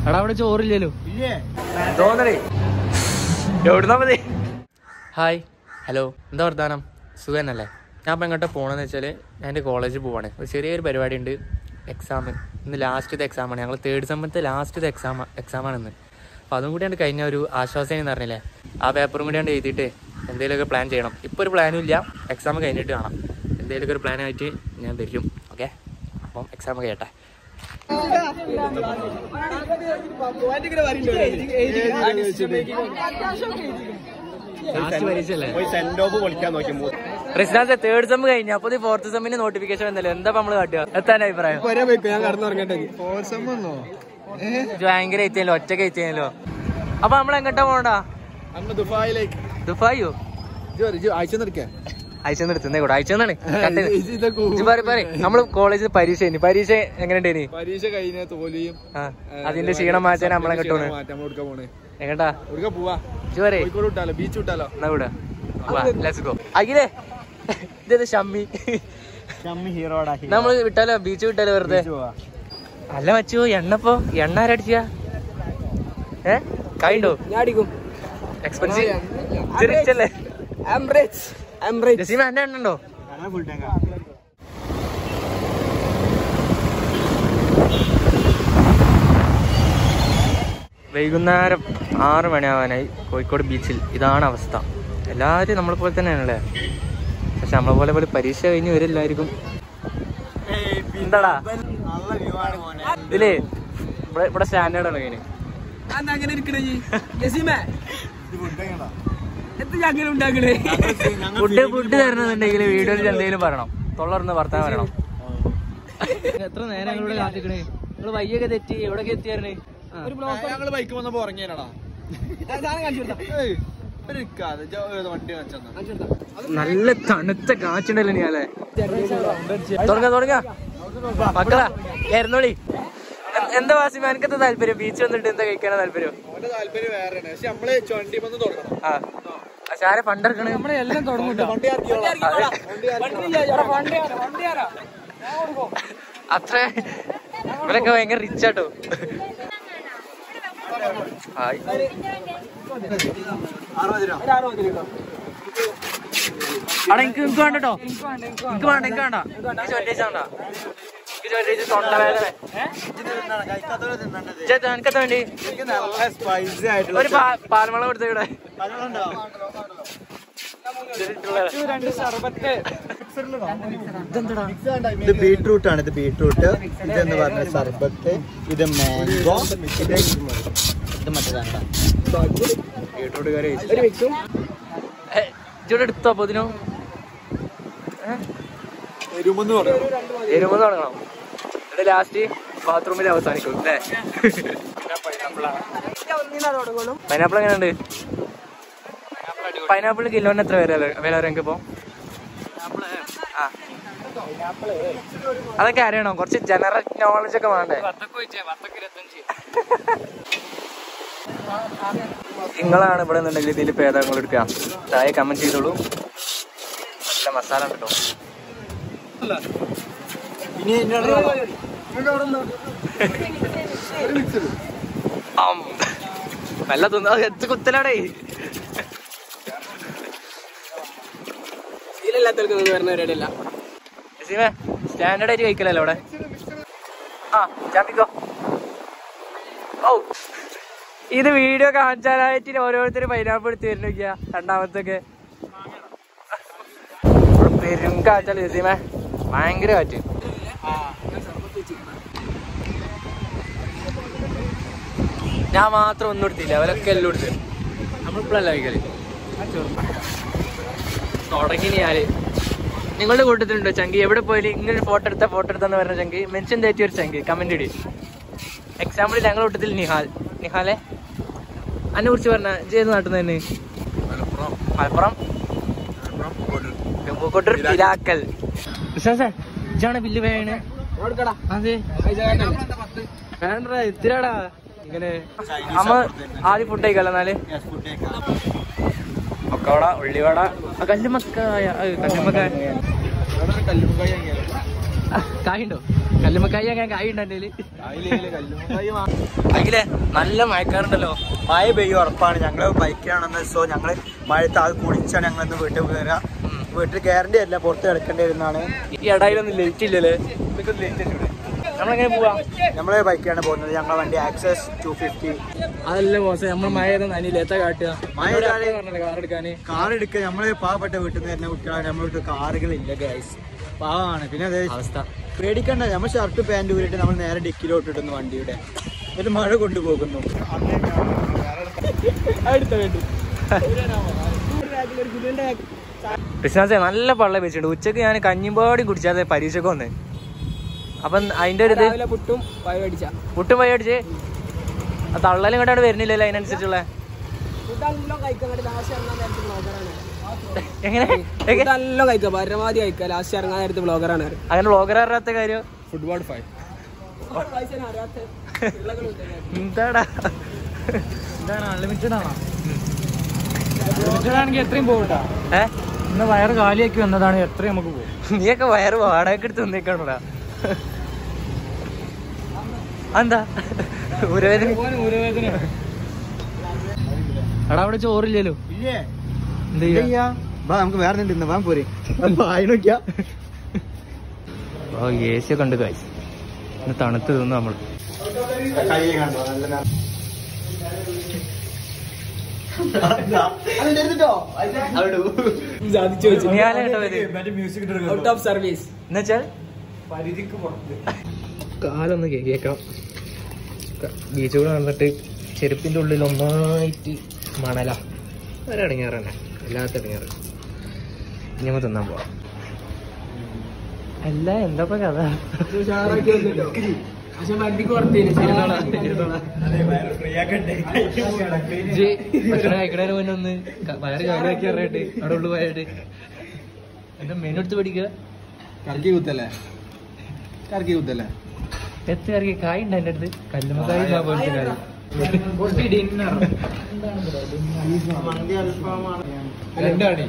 എടാ അവിടെ ചോറില്ലല്ലോ ഇല്ലേ തോന്നണേ എവിടുന്നാ മതി ഹായ് ഹലോ എന്താ വർത്താനം സുഖന്നല്ലേ ഞാൻ ഇപ്പം എങ്ങോട്ടാ പോകണമെന്ന് വെച്ചാൽ ഞാൻ എൻ്റെ കോളേജിൽ പോവാണ് ഒരു ചെറിയൊരു പരിപാടി ഉണ്ട് എക്സാം ഇന്ന് ലാസ്റ്റത്തെ എക്സാമാണ് ഞങ്ങൾ തേർഡ് സെമ്മത്തെ ലാസ്റ്റത്തെ എക്സാം എക്സാമാണ് ഇന്ന് അപ്പോൾ അതും കൂടിയാണ് കഴിഞ്ഞ ഒരു ആശ്വാസം എന്ന് പറഞ്ഞില്ലേ ആ പേപ്പറും കൂടിയാണ്ട് എഴുതിയിട്ട് എന്തെങ്കിലുമൊക്കെ പ്ലാൻ ചെയ്യണം ഇപ്പോൾ ഒരു പ്ലാനും ഇല്ല എക്സാം കഴിഞ്ഞിട്ട് കാണാം എന്തെങ്കിലുമൊക്കെ ഒരു പ്ലാനായിട്ട് ഞാൻ വരും ഓക്കെ അപ്പം എക്സാം കഴിയട്ടെ ലാസ്റ്റ് പരീക്ഷയല്ലേ പോയി സെന്റ് ഓഫ് പൊളിക്കാൻ നോക്കി റെസിഡൻസ് തേർഡ് സെം കഴിഞ്ഞു അപ്പൊ ഫോർത്ത് സെമ്മിന് നോട്ടിഫിക്കേഷൻ വന്നല്ലോ എന്താ നമ്മള് കാട്ടുക എത്താൻ അഭിപ്രായം ഞാൻ കടന്നുറങ്ങട്ടെ ഇത് ഭയങ്കര എത്തിയല്ലോ ഒറ്റക്ക് എത്തിയല്ലോ അപ്പൊ നമ്മൾ എങ്ങോട്ടാ പോകണ്ടാ അന്ന് ദുബായിലേക്ക് ദുബായോ ആഴ്ച നിർക്കേ അയച്ചു നിർത്തുന്നേ കൂടെ അയച്ചു തന്നാണ് നമ്മള് കോളേജിൽ പരീക്ഷ കഴിഞ്ഞു പരീക്ഷ എങ്ങനെയുണ്ടേനി പരീക്ഷ കഴിഞ്ഞ തോൽവിയും ആ അതിന്റെ ക്ഷീണം മാറ്റാൻ നമ്മളെ കിട്ടൂണ് മാറ്റാൻ കൊടുക്കാൻ പോണേ എങ്ങട്ടാ കൊടുക്ക പോവാ ചുവരെ കോഴിക്കോട് വിട്ടാലോ ബീച്ച് വിട്ടാലോ എന്നാ കൂടെ ലെറ്റ്സ് ഗോ അഖിലേ ഇതേത് ഷമ്മി ഹീറോടാ നമ്മള് വിട്ടാലോ ബീച്ച് വിട്ടാലോ വെറുതെ അല്ല വച്ചു എണ്ണപ്പോ എണ്ണ ആരടിച്ച ഏ കായുണ്ടോ ഞാൻ അടിക്കും എക്സ്പെൻസീവ് ചെറിയല്ലേ ജസീമ എന്റെ എണ്ണ ഉണ്ടോ ഫുൾ ടാങ്കാ വൈകുന്നേരം ആറ് മണിയാവാനായി കോഴിക്കോട് ബീച്ചിൽ ഇതാണ് അവസ്ഥ എല്ലാവരും നമ്മളെ പോലെ തന്നെയാണല്ലേ പക്ഷെ നമ്മളെ പോലെ പോലെ പരീക്ഷ കഴിഞ്ഞ് വരെല്ലാവർക്കും എന്താടാ നല്ല വ്യൂ ആണ് മോനെ ഇതിലേ ഇവിടെ ഇവിടെ സ്റ്റാൻഡേർഡ് ആണ് കഴിഞ്ഞ് അങ്ങനെ ഇരിക്കണേ ജസീമേ ഇത് ഫുഡ് ടാങ്കടാ ഫുഡ് ഫുഡ് തരണമെന്നുണ്ടെങ്കിൽ വീഡിയോയിൽ എന്തെങ്കിലും പറയണം തൊള്ളർന്ന് വർത്താനം പറയണം എത്ര നേരം ഞങ്ങളിവിടെ കാത്തിക്കണേ നിങ്ങൾ വയ്യൊക്കെ തെറ്റി എവിടെയൊക്കെ എത്തിയായിരുന്നേ ഞങ്ങള് ബൈക്ക് വന്നപ്പോ ഉറങ്ങിയാടാ ഒരു കഥ വണ്ടി കാണിച്ചാ നല്ല തണുത്ത കാറ്റുണ്ടല്ലോ നീ അല്ലേ തുടങ്ങ തുടങ്ങ മക്കളാ എരന്നോളി എ- എന്താ വാസിമ എനിക്കെന്താ താല്പര്യം ബീച്ച് വന്നിട്ട് എന്താ കഴിക്കാനാ താല്പര്യം അവന്റെ താല്പര്യം വേറെയാണ് പക്ഷെ നമ്മള് ചൊണ്ടി വന്ന് തുടങ്ങണം ആ പക്ഷെ ആരെ ഫണ്ടെടുക്കണേ നമ്മളെ എല്ലാം വണ്ടി അത്ര ഇവരൊക്കെ ഭയങ്കര റിച്ച് ആട്ടോ ഹായ് അവിടെ എനിക്ക് എനിക്ക് വേണ്ട കേട്ടോ എനിക്ക് വേണ്ട എനിക്ക് വേണ്ട എനിക്ക് ചോറ്റേച്ച് വേണ്ട എനിക്ക് ചോറ്റേച്ച് തൊണ്ടവേദന ചേട്ടാ എനിക്കെത്താ വേണ്ടി നല്ല സ്പൈസി ആയിട്ടുള്ള ഒരു പാ- പാൽമളം കൊടുത്ത ഇവിടെ ഇതെന്താടാ ഇത് ബീട്രൂട്ട് ആണ് ഇത് ബീട്രൂട്ട് ഇതെന്ന് പറഞ്ഞ സർബത്ത് ഇത് മാംഗോ ഇത് ഇത് മറ്റേതാണ് ബീട്രൂട്ട് കറി ഇവിടെ എടുത്തോ അപ്പൊ ഇതിനോ എരുമെന്ന് പറഞ്ഞു എരുമ്പ് തുടങ്ങണം എന്നിട്ട് ലാസ്റ്റ് ബാത്റൂമിൽ അവസാനിക്കും അല്ലേ പൈനാപ്പിൾ എങ്ങനെയുണ്ട് പൈനാപ്പിൾ കിലോന് എത്ര വില വില വരെ ഇപ്പൊ ആ അതൊക്കെ അറിയണം കുറച്ച് ജനറൽ നോളജ് ഒക്കെ വേണ്ടേ നിങ്ങളാണ് ഇവിടെ നിന്നുണ്ടെങ്കിൽ ഇതിൽ പേദങ്ങൾ എടുക്കുക ചായ കമന്റ് ചെയ്തോളൂ നല്ല മസാല ഉണ്ട് കേട്ടോ ഇനി ആം. നല്ല തിന്ന എത്ത് കുത്തലാടേ സ്റ്റാൻഡേർഡ് ആയിട്ട് കഴിക്കലല്ലോ അവിടെ ആ ചാപ്പിക്കോ ഓ ഇത് വീഡിയോ കാണിച്ചാലായിട്ട് ഓരോരുത്തർ പൈനാപ്പിൾ എടുത്ത് വരുന്നില്ല രണ്ടാമത്തൊക്കെ ഇവിടെ പെരും കാറ്റല്ലേ ജസീമേ ഭയങ്കര കാറ്റ് ഞാൻ മാത്രം ഒന്നും എടുത്തില്ല അവരൊക്കെ എല്ലാം എടുത്ത് നമ്മളിപ്പോഴല്ല കഴിക്കല് തുടങ്ങി ഞാല് നിങ്ങളുടെ കൂട്ടത്തിലുണ്ടോ ചങ്കി എവിടെ പോയാലും ഇങ്ങനെ ഫോട്ടോ എടുത്ത ഫോട്ടോ എടുത്തെന്ന് പറഞ്ഞ ചങ്കി മെൻഷൻ തേറ്റിയ ഒരു ചങ്കി കമന്റ് ഇടി എക്സാമ്പിൾ ഞങ്ങളുടെ കൂട്ടത്തിൽ നിഹാൽ നിഹാലെ അന്നെ കുറിച്ച് പറഞ്ഞ ചെയ്ത് നാട്ടിൽ തന്നെ മലപ്പുറം കൊട്ടൂർ പിലാക്കൽ വിശ്വാസേ ഇജാണ് ബില്ല് വേണേ അതെ വേണ്ട എത്തിരാടാ ഇങ്ങനെ അമ്മ ആദ്യം ഫുഡ് കഴിക്കല്ലോ എന്നാല് പക്കവട ഉള്ളിവട ആ, കല്ലുമക്കായ ആ, കല്ലുമക്കായ കായുണ്ടോ കല്ലുമ്മക്കായി അങ്ങനെ കായുണ്ടോ എന്റെ അഖിലേ നല്ല മയക്കാറുണ്ടല്ലോ മഴ പെയ്യും ഉറപ്പാണ് ഞങ്ങള് ബൈക്കിലാണെന്ന് സോ ഞങ്ങള് മഴത്ത് അത് കുളിച്ചാണ് ഞങ്ങളിന്ന് വീട്ടിൽ കയറുക വീട്ടിൽ കയറേണ്ടി അല്ല പുറത്ത് കിടക്കേണ്ടി വരുന്നതാണ് ഈ ഇടയിലൊന്നും ലേറ്റ് ഇല്ലല്ലേ നമ്മളെങ്ങനെ പോവാ നമ്മളെ ബൈക്കാണ് പോകുന്നത് ഞങ്ങളെ വണ്ടി ആക്സസ് ടു ഫിഫ്റ്റി അതല്ല ബോസ് നമ്മൾ മഴ നനിയിലേത്ത കാട്ടുക മഴ പെയ്താല് കാർ എടുക്കാന് കാർ എടുക്കുക നമ്മള് പാവപ്പെട്ട വീട്ടിൽ നിന്ന് വരുന്ന കുട്ടികളാണ് നമ്മളെ വീട്ടിൽ കാറുകളില്ല ഗൈസ് പാവമാണ് പിന്നെ അതെ അവസ്ഥ പേടിക്കണ്ട നമ്മൾ ഷർട്ട് പാൻറ് ഊരിട്ട് നമ്മൾ നേരെ ഡിക്കിലോട്ട് ഇടുന്നു വണ്ടിയുടെ എന്നിട്ട് മഴ കൊണ്ടുപോകുന്നു അടുത്ത വേണ്ടി കൃഷ്ണാസെ നല്ല പള്ള വെച്ചിട്ടുണ്ട് ഉച്ചക്ക് ഞാൻ കഞ്ഞിമ്പാടി കുടിച്ചാതെ പരീക്ഷക്ക് വന്ന് അപ്പം അതിന്റെ ഒരു ഇത് രാവിലെ പുട്ടും പഴം അടിച്ച പുട്ടും പയ്യ അടിച്ച് ആ തള്ളലും ഇങ്ങോട്ട് വരുന്നില്ലല്ലോ അതിനനുസരിച്ചുള്ള ഫുഡെല്ലാം കഴിക്കാൻ വേണ്ടി ലാസ്റ്റ് ഇറങ്ങാൻ നേരത്തെ ബ്ലോഗറാണ് എങ്ങനെ എങ്ങനെ? ഫുഡെല്ലാം കഴിക്കുക പരമാവധി കഴിക്കുക ലാസ്റ്റ് ഇറങ്ങാൻ നേരത്തെ ബ്ലോഗറാണ് അങ്ങനെ ബ്ലോഗർ അറിയാത്ത കാര്യം ഫുട്ബോൾ ഫൈവ് അറിയാത്ത എന്താടാ എന്താണ് അൺലിമിറ്റഡ് ആണോ അൺലിമിറ്റഡ് ആണെങ്കിൽ എത്രയും പോകട്ടാ ഏ ഇന്ന് വയറ് കാലിയാക്കി വന്നതാണ് എത്രയും നമുക്ക് പോകും നീയൊക്കെ വയറ് വാടക എടുത്ത് നിന്നിക്കണോടാ എന്താ ഊരവേദന ഊരവേദന എടാ അവിടെ ചോറില്ലല്ലോ ഇല്ലേ എന്ത് എന്ത് ചെയ്യാ ചെയ്യാ വാ നമുക്ക് വേറെ എന്തെങ്കിലും വാ പോരെ വായി നോക്കിയാ ഓ എ സി ഒക്കെ ഉണ്ട് കാഴ്ച ഇന്ന് തണുത്ത് തിന്നു നമ്മൾ കൈ കണ്ടോ നല്ല സാധിച്ചു വെച്ചു ഞാനേ കേട്ടോ ഇത് ഔട്ട് ഓഫ് സർവീസ് എന്നുവെച്ചാൽ കാലൊന്ന് കേക്കാം ബീച്ച് കൂടെ നടന്നിട്ട് ചെരുപ്പിന്റെ ഉള്ളിൽ ഒന്നായിട്ട് മണല ഒരടങ്ങാറ് തന്നെ എല്ലാത്ത ഇടങ്ങാറ് ഇനി നമുക്ക് തിന്നാൻ പോവാം അല്ല എന്താ ഇപ്പൊ കഥ ഉഷാറാക്കി വന്നിട്ടോ പക്ഷെ വണ്ടിക്ക് പുറത്തേന് ഇജ്ജ് ഭക്ഷണം കഴിക്കണതിന് മുന്നേ ഒന്ന് ക- വയറ് കാലിയാക്കി അറിയട്ടെ അവിടെ ഉള്ളു പോയിട്ട് എന്താ മെനു എടുത്ത് പഠിക്കുക കറക്കി കുത്തല്ലേ കറക്കി കുത്തല്ലേ എത്ര ഇറങ്ങി കായ് ഉണ്ട് എൻ്റെ അടുത്ത് കല്ലുമ്മക്കായി ഞാൻ പോലത്തെ കാര്യം ഡിന്നർ മന്തി അൽഫാമാണ് രണ്ടാണ്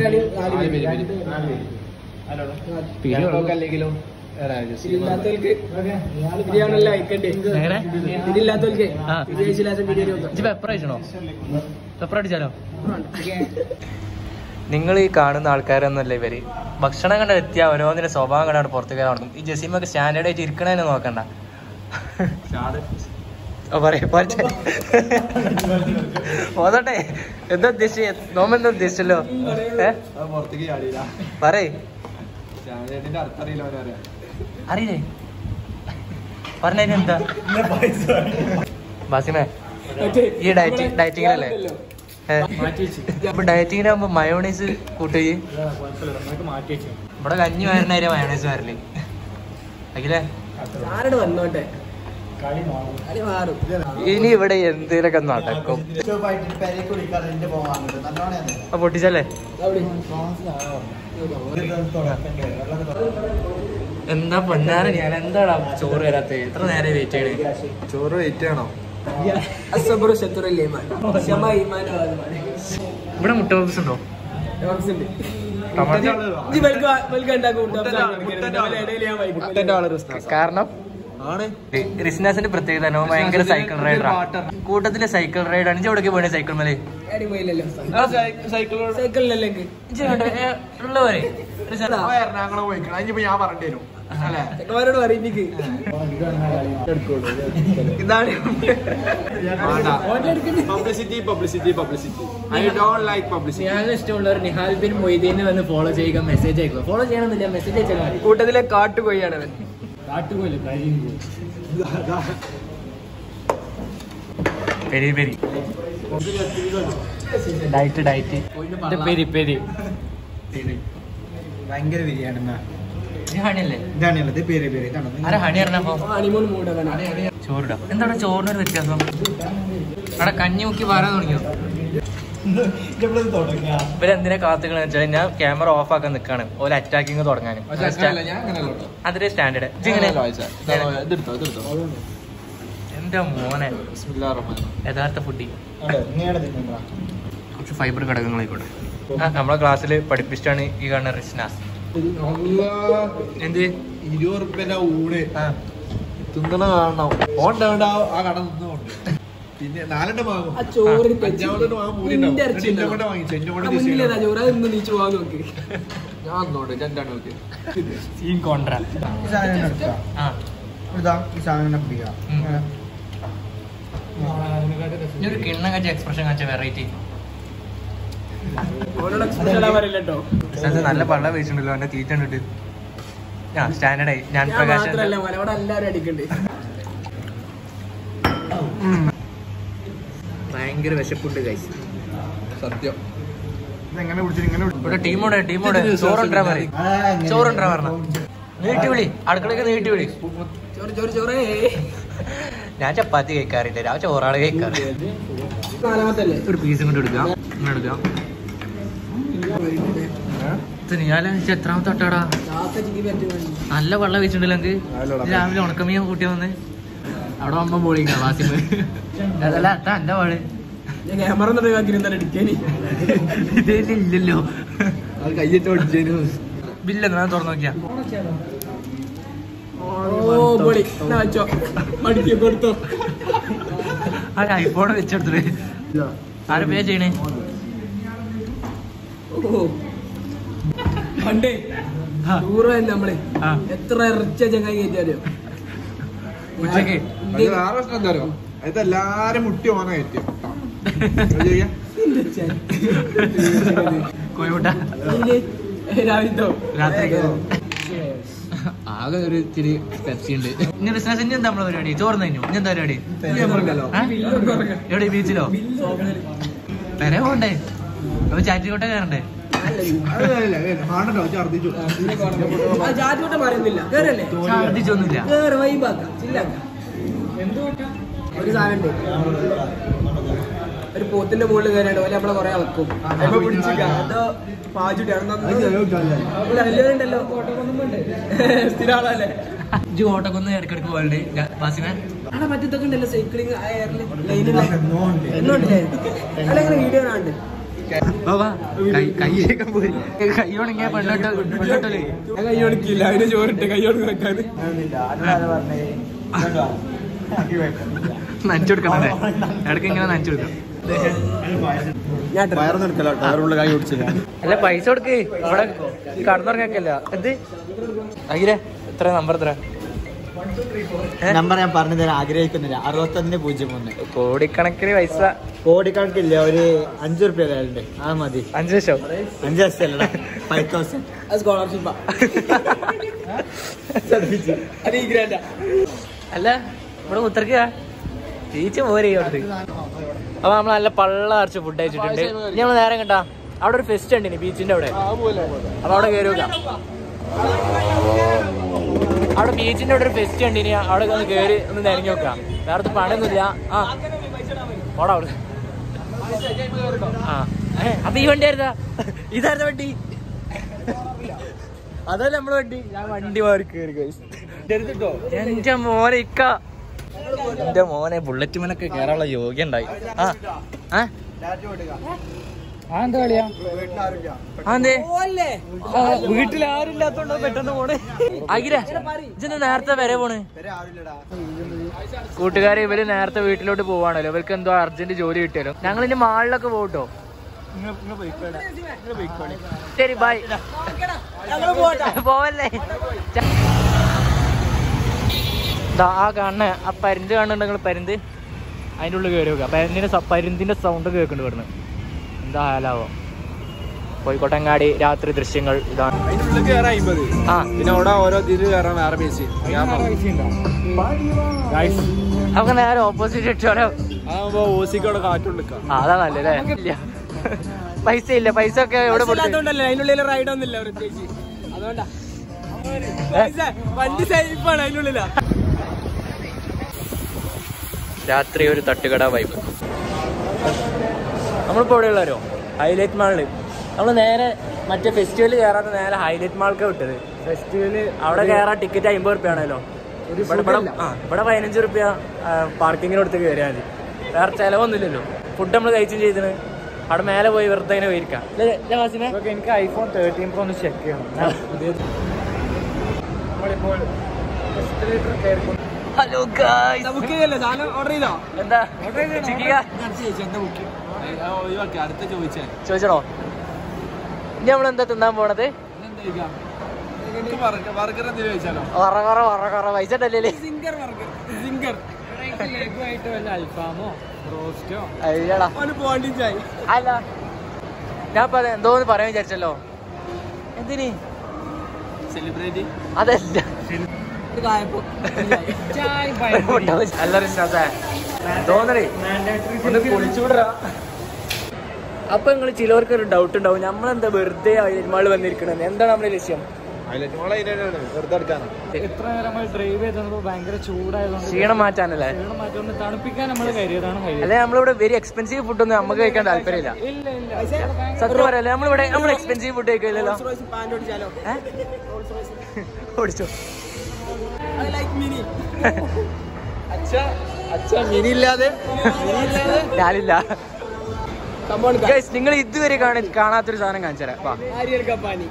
അല്ലെങ്കിലോ ഇതില്ലാത്തവർക്ക് ബിരിയാണല്ലോ അയക്കണ്ടേ എങ്ങനെ ഇതില്ലാത്തവർക്ക് ആ. വിദേശില്ലാത്ത ബിരിയാണി വെക്കാം ഇജ്ജ് പെപ്പർ അടിച്ചണോ പെപ്പർ അടിച്ചാലോ നിങ്ങൾ ഈ കാണുന്ന ആൾക്കാരൊന്നുമല്ല ഇവര് ഭക്ഷണം കണ്ട എത്തിയ ഓരോന്നിന്റെ സ്വഭാവം കണ്ടാണ് പുറത്തേക്ക് നടക്കും ഈ ജസീമൊക്കെ സ്റ്റാൻഡേർഡ് ആയിട്ട് ഇരിക്കണേനെ നോക്കണ്ട ഓ, പറയ്, പോരട്ടെ. പോതട്ടെ എന്താ ഉദ്ദേശിച്ച നോമെന്താ ഉദ്ദേശിച്ചല്ലോ ഏ പുറത്തേക്ക് ചാടിയില്ല പറയേ ചാടിയതിന്റെ അർത്ഥം അറിയില്ല അവരറിയാം അറിയില്ലേ പറഞ്ഞ എന്താ ബാസിമേ ഈ ഡയറ്റ് ഡയറ്റിങ്ങിലല്ലേ അപ്പൊ ഡയറ്റിങ്ങിനാകുമ്പോ മയോണൈസ് കൂട്ടുകയും മാറ്റി വെച്ചു ഇവിടെ കഞ്ഞി വരണ മയോണൈസ് വരല് അഖിലേ ആരോട് വന്നോട്ടെ കളി മാറും ഇനി ഇവിടെ എന്തേലൊക്കെ നടക്കും അപ്പൊ പൊട്ടിച്ചല്ലേ എന്താ പൊന്നാര ഞാൻ എന്താടാ ചോറ് വരാത്ത എത്ര നേരം വെയിറ്റ് ചെയ്യണേ ചോറ് വെയിറ്റ് ചെയ്യണോ അസബറു ശത്രുല്ലേ മാൻ ക്ഷമ ഈമാന്റെ ഭാഗമാണ് ഇവിടെ മുട്ട പപ്സ് ഉണ്ടോ ഉണ്ട് ടമാറ്റോ ഇജ്ജ് വെൽക്ക വെൽക്ക ഉണ്ടാക്കും ഇടയിൽ ഞാൻ വൈകും കാരണം ആണ് റിസ്നാസിന്റെ പ്രത്യേകത തന്നെ, അവൻ ഭയങ്കര സൈക്കിൾ റൈഡറാണ് കൂട്ടത്തിലെ സൈക്കിൾ റൈഡാണ് ഇജ്ജ് എവിടേക്ക് പോണേ സൈക്കിൾ മേലെ ആരും പോയില്ലല്ലോ സൈക്കിളിലല്ലേ ഉള്ളവരെ എറണാകുളം പോയിക്കണം അതിനിപ്പോ ഞാൻ പറഞ്ഞിട്ട് വരും അല്ലേ ചെക്കന്മാരോട് പറയും എനിക്ക് ഇതാണ് publicity publicity publicity I don't like publicity ഞാൻ ഇഷ്ടമുള്ളവർ നിഹാൽ ബിൻ മൊയ്തീനെ വന്ന് ഫോളോ ചെയ്യുക മെസ്സേജ് അയക്കുക ഫോളോ ചെയ്യണമെന്നില്ല മെസ്സേജ് അയച്ചാൽ മതി കൂട്ടത്തിലെ കാട്ടുകൊയ്യാണ് അവൻ peri peri diet diet peri peri ഭയങ്കര ബിരിയാണി ഹണിയല്ലേ ഇതാണുള്ളത് പേര് പേര് ഇതാണോ ആരാ ഹണി പറഞ്ഞപ്പോ ഹണിമൂൺ മൂടവനാണ് ചോറിടാം എന്താണ് ചോറിനൊരു വ്യത്യാസം അവിടെ കഞ്ഞി മുക്കി വരാൻ തുടങ്ങിയോ ഇവരെന്തിനാ കാത്തുക്കണെന്ന് വെച്ചാൽ ഞാൻ ക്യാമറ ഓഫ് ആക്കാൻ നിൽക്കാണ് ഓല അറ്റാക്കിങ് തുടങ്ങാനും അതിന്റെ സ്റ്റാൻഡേർഡ് ഇങ്ങനെ എന്റെ മോനെ യഥാർത്ഥ ഫുഡി കുറച്ച് ഫൈബർ ഘടകങ്ങളായിക്കോട്ടെ ആ, നമ്മളെ ക്ലാസ്സിൽ പഠിപ്പിച്ചിട്ടാണ് ഈ കാണുന്ന റിസ്നാസ് എന്ത് ഇരുപത് ഉറുപ്പ്യന്റെ ഊണ് തിന്നണ കാണണം ഓണ്ടാവണ്ട ആ കട നിന്നുകൊണ്ട് പിന്നെ നാലെണ്ണം വാങ്ങും ആ ചോറിന് അഞ്ചാമത്തെ വാങ്ങും മൂന്ന് നിന്റെ ഉണ്ടാവും ഇറച്ചി എന്നെ കൊണ്ട് വാങ്ങിച്ചു എന്നെ കൊണ്ട് മുന്നിലേതാ ചോറ് അത് ഇന്ന് നീച്ചു പോകാൻ നോക്ക് ഞാൻ വന്നോണ്ട് രണ്ടാണ് നോക്കി സീൻ കോൺട്രാ ഈ സാധനം എടുക്കാം ആ ഇതാ ഈ സാധനം പിടിക്കാം ഉം. ഇനി ഒരു കിണ്ണം കച്ച എക്സ്പ്രഷൻ കച്ച വെറൈറ്റി ഓരോട് എക്സ്പ്രഷൻ ഇടാൻ പറയില്ല കേട്ടോ നല്ല പള്ള വെച്ചിട്ടുണ്ടല്ലോ എന്റെ തീറ്റ കണ്ടിട്ട് ആ സ്റ്റാൻഡേർഡായി ഞാൻ ഞാൻ പ്രകാശ് മാത്രല്ല മലവിടെ എല്ലാവരും അടിക്കണ്ട് ഭയങ്കര വിശപ്പുണ്ട് കഴിച്ചു സത്യം ഇതെങ്ങനെ പിടിച്ചിട്ട് ഇങ്ങനെ ഇവിടെ ടീമോടെ ടീമോടെ ചോറുണ്ടാ പറ ചോറുണ്ടാ പറഞ്ഞ നീട്ടി വിളി അടുക്കളക്ക് നീട്ടി വിളി ചോറ് ചോറ് ചോറേ ഞാൻ ചപ്പാത്തി കഴിക്കാറില്ല ഞാൻ ചോറാണ് കഴിക്കാറ് നാലാമത്തെ അല്ലേ ഒരു പീസ് കൊണ്ട് എടുക്കാം ഇങ്ങനെ എടുക്കാം ഇത് ഞാൻ എത്രാമത്തെ തൊട്ടാടാ ചാക്ക ചിക്കി പറ്റി നല്ല വെള്ളം വെച്ചിട്ടുണ്ടല്ലോ എനിക്ക് രാവിലെ ഉണക്കമീൻ കൂട്ടി വന്ന് അവിടെ അമ്മ പോളിങ്ങ വാസിമ് അതല്ല അതാ എന്റെ പാട് ഞാൻ ക്യാമറ ഒഴിവാക്കി എന്തായാലും അടിക്കാനി ഇതില്ലല്ലോ അത് കയ്യേറ്റ് പഠിച്ചതിന് ബില്ലെന്ന് ഞാൻ തുറന്നു നോക്കിയാ ഓ പൊളി എന്നാ വെച്ചോ മടിക്കോ കൊടുത്തോ ആ ഐഫോൺ വെച്ചെടുത്തിട്ട് ആരും പേ ചെയ്യണേ ഓ പണ്ടേ ആ. ടൂറ് തന്നെ നമ്മള് ആ. എത്ര റിച്ച ചങ്ങായി കയറ്റിയാലോ ഉച്ചക്ക് അത് വേറെ പ്രശ്നം എന്താ അറിയോ അത് എല്ലാരും മുട്ടി ഓന കയറ്റും കോഴിമുട്ട രാവിലത്തോ രാത്രി ആകെ ഒരു ഇത്തിരി പെപ്സി ഉണ്ട് ഇനി ബിസിനസ് ഇനി എന്താ നമ്മളെ പരിപാടി ചോർന്നു കഴിഞ്ഞു ഇനി എന്താ പരിപാടി ആ? എവിടെ ബീച്ചിലോ വരെ പോണ്ടേ അപ്പൊ ചാറ്റിക്കോട്ടെ കയറണ്ടേ ഛർദിച്ചു ജാതിയോട്ട് പറയുന്നില്ല കേറല്ലേ ഛർദിച്ചൊന്നുമില്ല കേറ് വൈബാക്കാം ചില്ലാക്കാം ഒരു സാധനം ഒരു പോത്തിന്റെ മുകളിൽ കയറിയാണ് പോലെ നമ്മളെ കൊറേ അളക്കും അപ്പൊ പിടിച്ചിക്ക അതോ പാചുട്ടി ഉണ്ടല്ലോ സ്ഥിരം ആളല്ലേ ഇജ്ജ് കോട്ടക്കൊന്ന് ഇടക്കിടക്ക് പോകലുണ്ട് ബാസിമേ അവിടെ മറ്റത്തൊക്കെ ഉണ്ടല്ലോ സൈക്ലിംഗ് ലൈനില്ല എന്നുണ്ടല്ലേ അല്ല വീഡിയോ കാണണ്ട് ബാബാ കൈയൊക്കെ പോയി കൈ ഉണങ്ങിയ പെണ്ണോട്ട് പെണ്ണോട്ടല്ലേ ഞാൻ കൈ കൊടുക്കില്ല അതിന് ചോറിട്ട് കൈ കൊടുത്ത് വെക്കാന് നനച്ചു കൊടുക്കണല്ലേ ഇടയ്ക്ക് ഇങ്ങനെ നനച്ചു കൊടുക്കാം ഞാൻ വയറൊന്നും എടുക്കല്ലോ വേറെ കൈ പിടിച്ചില്ല അല്ല പൈസ കൊടുക്ക് ഇവിടെ കടന്നുറങ്ങല്ല എന്ത് അയ്യേ എത്ര നമ്പർ എത്ര നമ്പർ ഞാൻ പറഞ്ഞു തരാൻ ആഗ്രഹിക്കുന്നില്ല അറുപത്തൊന്നിന് പൂജ്യം ഒന്ന് കോടിക്കണക്കിന് പൈസ കോടിക്കണക്കില്ല ഒരു അഞ്ചു റുപ്യ ഉണ്ട് ആ മതി അഞ്ചു ലക്ഷം അഞ്ച് ലക്ഷം അല്ലടാ ഫൈവ് തൗസൻഡ് സ്കോളർഷിപ്പാ അത് ഈ ഗ്രാൻഡാ അല്ല ഇവിടെ ഉത്തരക്ക ടീച്ച് പോരെ അവിടുത്തെ അപ്പൊ നമ്മൾ നല്ല പള്ള അരച്ച് ഫുഡ് കഴിച്ചിട്ടുണ്ട് ഇനി നമ്മൾ നേരം കേട്ടാ അവിടെ ഒരു ഫെസ്റ്റ് ഉണ്ട് ബീച്ചിന്റെ അവിടെ അപ്പൊ അവിടെ കയറി നോക്കാം അവിടെ ബീച്ചിന്റെ അവിടെ ഒരു ഫെസ്റ്റ് ഉണ്ട് ഇനി അവിടെ ഒന്ന് കയറി ഒന്ന് നിരങ്ങി നോക്കാം വേറെ പണിയൊന്നുമില്ല ആ ഓടാ അവിടെ ആ ഏ, അപ്പൊ ഈ വണ്ടി ആയിരുന്നാ ഇതായിരുന്ന വണ്ടി അതല്ല നമ്മളെ വണ്ടി ഞാൻ വണ്ടി മാറി കയറി എന്റെ മോനെ ഇക്ക എന്റെ മോനെ ബുള്ളറ്റ് മേനൊക്കെ കേറാനുള്ള യോഗ്യ ഉണ്ടായി ആ ആ ആ എന്താ കളിയാ ആ എന്തേ ആ, വീട്ടിൽ ആരും ഇല്ലാത്തോണ്ടോ പെട്ടെന്ന് പോണേ ആകിര ഇജന്ന് നേരത്തെ വരെ പോണ് കൂട്ടുകാരെ ഇവര് നേരത്തെ വീട്ടിലോട്ട് പോവാണല്ലോ ഇവർക്ക് എന്തോ അർജന്റ് ജോലി കിട്ടിയാലോ ഞങ്ങൾ ഇനി മാളിലൊക്കെ പോട്ടോ ശരി ബൈ പോവല്ലേ ദാ ആ കാണുന്ന ആ പരുന്ത് കാണുന്നുണ്ട് നിങ്ങൾ പരുന്ത് അതിൻ്റെ ഉള്ളിൽ കയറി വെക്കുക പരുന്തിൻ്റെ സ- പരുന്തിൻ്റെ സൗണ്ട് കേൾക്കുന്നുണ്ട് ഇവിടുന്ന് എന്താ ഹാലാവോ കോഴിക്കോട്ടങ്ങാടി രാത്രി ദൃശ്യങ്ങൾ ഇതാണ് അതിനുള്ളിൽ കയറാൻ അമ്പത് ആ പിന്നെ അവിടെ ഓരോ ഇതിൽ കയറാൻ വേറെ പേശി നമുക്ക് നേരെ ഓപ്പോസിറ്റ് ഇട്ടാലോ അതാകുമ്പോ ഓസിക്ക് അവിടെ കാറ്റുള്ളിക്കാം ആ അതാ നല്ലല്ലേ ഇല്ല പൈസ ഇല്ല പൈസ ഒക്കെ എവിടെ കൊടുത്തു ഇല്ലാത്തോണ്ടല്ലേ അതിനുള്ളിൽ റൈഡ് ഒന്നുമില്ല പ്രത്യേകിച്ച് അതുകൊണ്ടാ പൈസ, വണ്ടി സേഫാണ് അതിനുള്ളിലാ രാത്രി ഒരു തട്ടുകട വൈബ് നമ്മളിപ്പോൾ എവിടെയുള്ളവരോ ഹൈലൈറ്റ് മാളിൽ നമ്മൾ നേരെ മറ്റേ ഫെസ്റ്റിവൽ കയറാതെ നേരെ ഹൈലൈറ്റ് മാൾക്ക് വിട്ടത് ഫെസ്റ്റിവല് അവിടെ കയറാൻ ടിക്കറ്റ് അമ്പത് റുപ്യ ആണല്ലോ ഇവിടെ ഇവിടെ ആ ഇവിടെ പതിനഞ്ച് റുപ്യ പാർക്കിങ്ങിന് കൊടുത്ത് കയറിയാൽ മതി വേറെ ചിലവൊന്നുമില്ലല്ലോ ഫുഡ് നമ്മൾ കഴിച്ചും ചെയ്തിന് അവിടെ മേലെ പോയി വെറുതെ ഇങ്ങനെ പോയിരിക്കാം അല്ലേ വാസിമേ എനിക്ക് ഐഫോൺ തേർട്ടീൻ പ്രോ ഒന്ന് ചെക്ക് ചെയ്യണം നമ്മളിപ്പോൾ ഹലോ ഗായ്സ് ബുക്ക് ചെയ്യല്ലേ സാധനം ഓർഡർ ചെയ്തോ എന്താ ചിക്കിക ബുക്ക് ഒഴിവാക്കി അടുത്ത ചോദിച്ചാൽ ചോദിച്ചോ ഇനി നമ്മൾ എന്താ തിന്നാൻ പോണത് ബർഗർ എന്തെങ്കിലും ചോദിച്ചാലോ വറ വറ വറ വറ പൈസ ഉണ്ടല്ലേ സിംഗർ ബർഗർ സിംഗർ ലഘുവായിട്ട് വല്ല അൽഫാമോ റോസ്റ്റോ അയ്യടാ അവന് പോണ്ടി ചായ അല്ല ഞാൻ ഇപ്പൊ അത് എന്തോന്ന് പറയാൻ വിചാരിച്ചല്ലോ എന്തിന് സെലിബ്രേറ്റ് അതല്ല ഒരു കായപ്പോ ചായ എല്ലാരും തോന്നണേ ഒന്ന് പൊളിച്ചുവിടറാ അപ്പൊ നിങ്ങൾ ചിലവർക്ക് ഒരു ഡൗട്ട് ഉണ്ടാവും നമ്മളെന്താ വെറുതെ അയൽമാള് വന്നിരിക്കണത് എന്താണ് നമ്മുടെ ലക്ഷ്യം ഹൈലൈറ്റ് മോളെ വെറുതെ എടുക്കാനാ എത്ര നേരം നമ്മൾ ഡ്രൈവ് ചെയ്തപ്പോ ഭയങ്കര ചൂടായതുകൊണ്ട് ക്ഷീണം മാറ്റാനല്ലേ ക്ഷീണം മാറ്റുകൊണ്ട് തണുപ്പിക്കാൻ നമ്മൾ കരുതിയതാണ് ഹൈലൈറ്റ് അല്ലെ നമ്മളിവിടെ വെരി എക്സ്പെൻസീവ് ഫുഡ് ഒന്നും നമുക്ക് കഴിക്കാൻ താല്പര്യമില്ല ഇല്ല ഇല്ല സത്യം പറയല്ലേ നമ്മളിവിടെ നമ്മൾ എക്സ്പെൻസീവ് ഫുഡ് കഴിക്കില്ലല്ലോ പാൻറ് ഓടിച്ചാലോ ഓടിച്ചോ ലൈക്ക് മിനി മിനി ഇല്ലാതെ ഞാനില്ല കമ്പോൺ Guys, നിങ്ങൾ ഇതുവരെ കാണി കാണാത്തൊരു സാധനം കാണിച്ചു തരാം വാ ആര്യൽ കപ്പാനി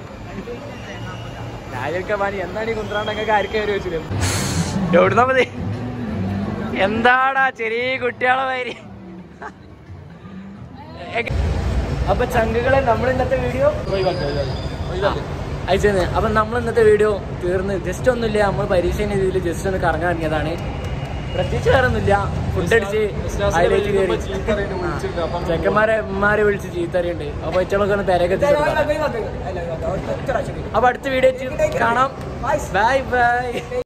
രാജൊക്കെ പാനി എന്നാണ് ഈ കുന്ത്രാണ്ടൊക്കെ ആർക്കും ഒരു വെച്ചില്ല എവിടുന്നാ മതി എന്താടാ ചെറിയ കുട്ടികളെ മാതിരി അപ്പൊ ചങ്കുകളെ നമ്മൾ ഇന്നത്തെ വീഡിയോ അയച്ചത് അപ്പൊ നമ്മൾ ഇന്നത്തെ വീഡിയോ തീർന്ന് ജസ്റ്റ് ഒന്നുമില്ല നമ്മൾ പരീക്ഷ രീതിയിൽ ജസ്റ്റ് ഒന്ന് കറങ്ങാൻ ഇറങ്ങിയതാണ് പ്രത്യേകിച്ച് വേറെ ഒന്നുമില്ല ഫുഡ് അടിച്ച് ഹൈലൈറ്റ് കയറി ചെക്കന്മാരെ ഉമ്മാരെ വിളിച്ച് ചീത്തറിയുണ്ട് അപ്പൊ ഇച്ചളൊക്കെ ഒന്ന് പെരയൊക്കെ എത്തിച്ചു അപ്പൊ അടുത്ത വീഡിയോ കാണാം ബൈ ബൈ